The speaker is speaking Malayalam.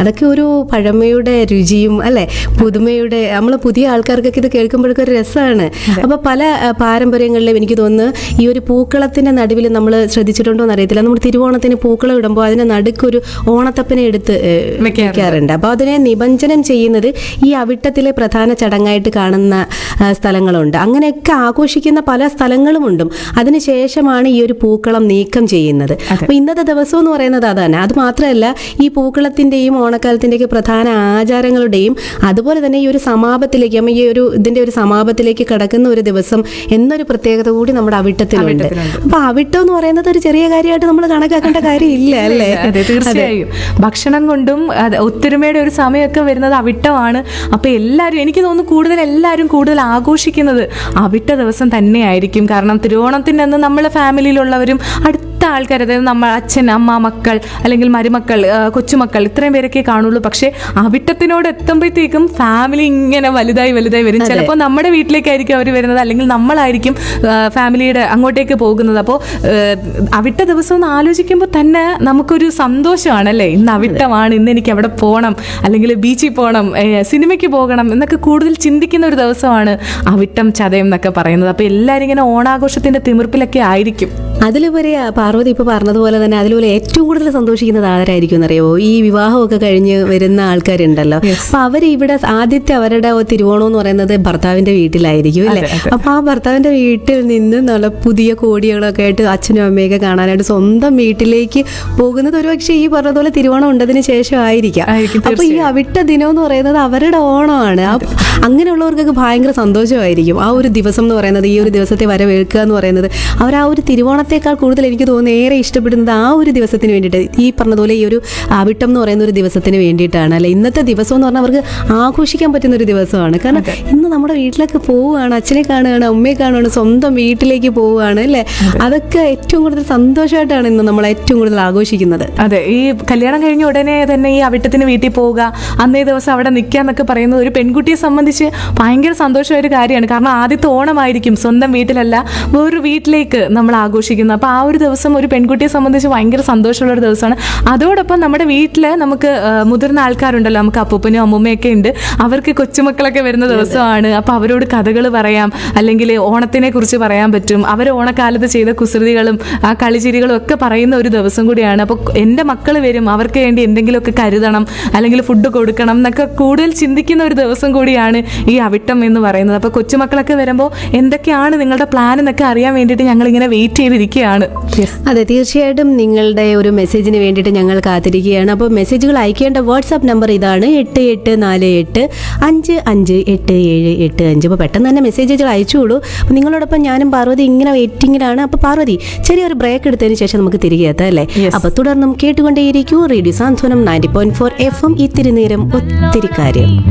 അതൊക്കെ ഒരു പഴമയുടെ രുചിയും അല്ലെ പുതുമയുടെ നമ്മൾ പുതിയ ആൾക്കാർക്കൊക്കെ ഇത് കേൾക്കുമ്പോഴൊക്കെ ഒരു രസമാണ് അപ്പൊ പല ആ, പാരമ്പര്യങ്ങളിലും എനിക്ക് തോന്നുന്നു ഈ ഒരു പൂക്കളത്തിന്റെ നടുവിൽ നമ്മൾ ശ്രദ്ധിച്ചിട്ടുണ്ടോ എന്ന് അറിയത്തില്ല നമ്മൾ തിരുവോണത്തിന് പൂക്കളം ഇടുമ്പോൾ അതിന്റെ നടുക്കൊരു ഓണത്തപ്പനെ എടുത്ത് ഏ, വെക്കാറുണ്ട്. വെക്കാറുണ്ട് അപ്പോൾ അതിനെ നിബഞ്ജനം ചെയ്യുന്നത് ഈ അവിട്ടത്തിലെ പ്രധാന ചടങ്ങായിട്ട് കാണുന്ന ആ, സ്ഥലങ്ങളുണ്ട് അങ്ങനെയൊക്കെ ആഘോഷിക്കുന്ന പല സ്ഥലങ്ങളുമുണ്ടും അതിനുശേഷമാണ് ഈ ഒരു പൂക്കളം നീക്കം ചെയ്യുന്നത് അപ്പോൾ ഇന്നത്തെ ദിവസം എന്ന് പറയുന്നത് അതാണ് അത് മാത്രമല്ല ഈ പൂക്കളത്തിന്റെയും ഓണക്കാലത്തിന്റെയൊക്കെ പ്രധാന ആചാരങ്ങളുടെയും അതുപോലെ തന്നെ ഈ ഒരു സമാപത്തിലേക്ക് നമ്മ ഈ ഒരു ഇതിന്റെ ഒരു സമാപത്തിലേക്ക് കടക്കുന്ന ഒരു ദിവസം എന്നൊരു പ്രത്യേകത കൂടി നമ്മുടെ അവിട്ടത്തിലുണ്ട് അവിട്ടത്തിലുണ്ട്. അപ്പൊ അവിട്ടം എന്ന് പറയുന്നത് ഒരു ചെറിയ കാര്യമായിട്ട് നമ്മൾ കണക്കാക്കേണ്ട കാര്യമില്ല അല്ലേ അതെ തീർച്ചയായും ഭക്ഷണം കൊണ്ടും അത് ഒത്തൊരുമയുടെ ഒരു സമയമൊക്കെ വരുന്നത് അവിട്ടമാണ് അപ്പൊ എല്ലാവരും എനിക്ക് തോന്നുന്നു കൂടുതൽ എല്ലാവരും കൂടുതൽ ആഘോഷിക്കുന്നത് അവിട്ട ദിവസം തന്നെയായിരിക്കും കാരണം തിരുവോണത്തിൻ്റെ അന്ന് നമ്മളെ ഫാമിലിയിലുള്ളവരും അടുത്ത ആൾക്കാർ അതായത് നമ്മൾ അച്ഛൻ അമ്മ മക്കൾ അല്ലെങ്കിൽ മരുമക്കൾ ആ, കൊച്ചുമക്കൾ ഇത്രയും പേരൊക്കെ കാണുള്ളൂ പക്ഷേ അവിട്ടത്തിനോട് എത്തുമ്പോഴത്തേക്കും ഫാമിലി ഇങ്ങനെ വലുതായി വലുതായി വരും ചിലപ്പോൾ നമ്മുടെ വീട്ടിലേക്കായിരിക്കും അവർ വരുന്നത് അല്ലെങ്കിൽ നമ്മളായിരിക്കും ആ, ഫാമിലിയുടെ അങ്ങോട്ടേക്ക് പോകുന്നത് അപ്പോൾ അവിട്ട ദിവസം ഒന്ന് ആലോചിക്കുമ്പോൾ തന്നെ നമുക്കൊരു സന്തോഷമാണ് അല്ലേ ഇന്ന് അവിട്ടമാണ് ഇന്ന് എനിക്ക് അവിടെ പോകണം അല്ലെങ്കിൽ ബീച്ചിൽ പോകണം ഏ, സിനിമയ്ക്ക് പോകണം എന്നൊക്കെ കൂടുതൽ ചിന്തിക്കുന്ന ഒരു ദിവസമാണ് അവിട്ടം ചതയം എന്നൊക്കെ പറയുന്നത് അപ്പോൾ എല്ലാവരും ഇങ്ങനെ ഓണാഘോഷത്തിന്റെ തിമിർപ്പിലൊക്കെ ആയിരിക്കും അതിലുപരി ആ പാർവതി ഇപ്പൊ പറഞ്ഞതുപോലെ തന്നെ അതിലുപോലെ ഏറ്റവും കൂടുതൽ സന്തോഷിക്കുന്നത് ആരായിരിക്കും എന്നറിയോ ഈ വിവാഹമൊക്കെ കഴിഞ്ഞ് വരുന്ന ആൾക്കാരുണ്ടല്ലോ അപ്പൊ അവർ ഇവിടെ ആദ്യത്തെ അവരുടെ തിരുവോണം എന്ന് പറയുന്നത് ഭർത്താവിന്റെ വീട്ടിലായിരിക്കും അല്ലേ അപ്പൊ ആ ഭർത്താവിന്റെ വീട്ടിൽ നിന്ന് നല്ല പുതിയ കോടികളൊക്കെ ആയിട്ട് അച്ഛനും അമ്മയൊക്കെ കാണാനായിട്ട് സ്വന്തം വീട്ടിലേക്ക് പോകുന്നത് ഒരുപക്ഷെ ഈ പറഞ്ഞതുപോലെ തിരുവോണം ഉണ്ടതിന് ശേഷം ആയിരിക്കാം ആയിരിക്കും, അപ്പൊ ഈ അവിട്ട ദിനം എന്ന് പറയുന്നത് അവരുടെ ഓണമാണ് ആ- അങ്ങനെയുള്ളവർക്കൊക്കെ ഭയങ്കര സന്തോഷമായിരിക്കും ആ ഒരു ദിവസം എന്ന് പറയുന്നത് ഈ ഒരു ദിവസത്തെ വരവേൽക്കുക എന്ന് പറയുന്നത് അവർ ആ ഒരു തിരുവോണത്തെക്കാൾ കൂടുതൽ എനിക്ക് തോന്നുന്നു ഏറെ ഇഷ്ടപ്പെടുന്നത് ആ ഒരു ദിവസത്തിന് വേണ്ടിയിട്ട് ഈ പറഞ്ഞതുപോലെ ഈ ഒരു അവിട്ടം എന്ന് പറയുന്ന ഒരു ദിവസത്തിന് വേണ്ടിയിട്ടാണ് അല്ലെ ഇന്നത്തെ ദിവസം എന്ന് പറഞ്ഞാൽ അവർക്ക് ആഘോഷിക്കാൻ പറ്റുന്ന ഒരു ദിവസമാണ് കാരണം ഇന്ന് നമ്മുടെ വീട്ടിലൊക്കെ പോവുകയാണ് അച്ഛനെ കാണുകയാണ് അമ്മയെ കാണുകയാണ് സ്വന്തം വീട്ടിലേക്ക് പോവുകയാണ് അല്ലേ അതൊക്കെ ഏറ്റവും കൂടുതൽ സന്തോഷമായിട്ടാണ് ഇന്ന് നമ്മൾ ഏറ്റവും കൂടുതൽ ആഘോഷിക്കുന്നത് അതെ ഈ കല്യാണം കഴിഞ്ഞ ഉടനെ തന്നെ ഈ അവിട്ടത്തിന് വീട്ടിൽ പോവുക അന്നേ ദിവസം അവിടെ നിൽക്കുക എന്നൊക്കെ പറയുന്നത് ഒരു പെൺകുട്ടിയെ സംബന്ധിച്ച് ഭയങ്കര സന്തോഷമായ ഒരു കാര്യമാണ് കാരണം ആദ്യത്തെ ഓണമായിരിക്കും സ്വന്തം വീട്ടിലല്ല വേറൊരു വീട്ടിലേക്ക് നമ്മൾ ആഘോഷിക്കുന്നത് അപ്പോൾ ആ ഒരു ദിവസം ഒരു പെൺകുട്ടിയെ സംബന്ധിച്ച് ഭയങ്കര സന്തോഷമുള്ള ഒരു ദിവസമാണ് അതോടൊപ്പം നമ്മുടെ വീട്ടിൽ നമുക്ക് ആ, മുതിർന്ന ആൾക്കാരുണ്ടല്ലോ നമുക്ക് അപ്പൂപ്പനും അമ്മൂമ്മയൊക്കെ ഉണ്ട് അവർക്ക് കൊച്ചുമക്കളൊക്കെ വരുന്ന ദിവസമാണ് അപ്പോൾ അവരോട് കഥകൾ പറയാം അല്ലെങ്കിൽ ഓണത്തിനെ കുറിച്ച് പറയാൻ പറ്റും അവർ ഓണക്കാലത്ത് ചെയ്ത കുസൃതികളും ആ കളിച്ചിരികളും ഒക്കെ പറയുന്ന ഒരു ദിവസം കൂടിയാണ് അപ്പോൾ എൻ്റെ മക്കൾ വരും അവർക്ക് വേണ്ടി എന്തെങ്കിലുമൊക്കെ കരുതണം അല്ലെങ്കിൽ ഫുഡ് കൊടുക്കണം എന്നൊക്കെ കൂടുതൽ ചിന്തിക്കുന്ന ഒരു ദിവസം കൂടിയാണ് ഈ അവിട്ടം എന്ന് പറയുന്നത് അപ്പോൾ കൊച്ചുമക്കളൊക്കെ വരുമ്പോൾ എന്തൊക്കെയാണ് നിങ്ങളുടെ പ്ലാൻ എന്നൊക്കെ അറിയാൻ വേണ്ടിയിട്ട് ഞങ്ങൾ ഇങ്ങനെ വെയിറ്റ് ചെയ്തിരിക്കുകയാണ് അതെ തീർച്ചയായിട്ടും നിങ്ങളുടെ ഒരു മെസ്സേജിന് വേണ്ടിയിട്ട് ഞങ്ങൾ കാത്തിരിക്കുകയാണ് അപ്പോൾ മെസ്സേജുകൾ അയക്കേണ്ട വാട്സാപ്പ് നമ്പർ ഇതാണ് എട്ട് എട്ട് നാല് എട്ട് അഞ്ച് അഞ്ച് എട്ട് ഏഴ് എട്ട് അഞ്ച് അപ്പോൾ പെട്ടെന്ന് തന്നെ മെസ്സേജുകൾ അയച്ചുകൊള്ളൂ അപ്പോൾ നിങ്ങളോടൊപ്പം ഞാനും പാർവതി ഇങ്ങനെ വെയിറ്റിങ്ങിലാണ് അപ്പോൾ പാർവതി ചെറിയൊരു ബ്രേക്ക് എടുത്തതിന് ശേഷം നമുക്ക് തിരികെ എത്താം അല്ലേ Yes. അപ്പോൾ തുടർന്നും കേട്ടുകൊണ്ടേയിരിക്കൂ radio Santhwanam ninety point four F M ഇത്തിരി നേരം ഒത്തിരി കാര്യം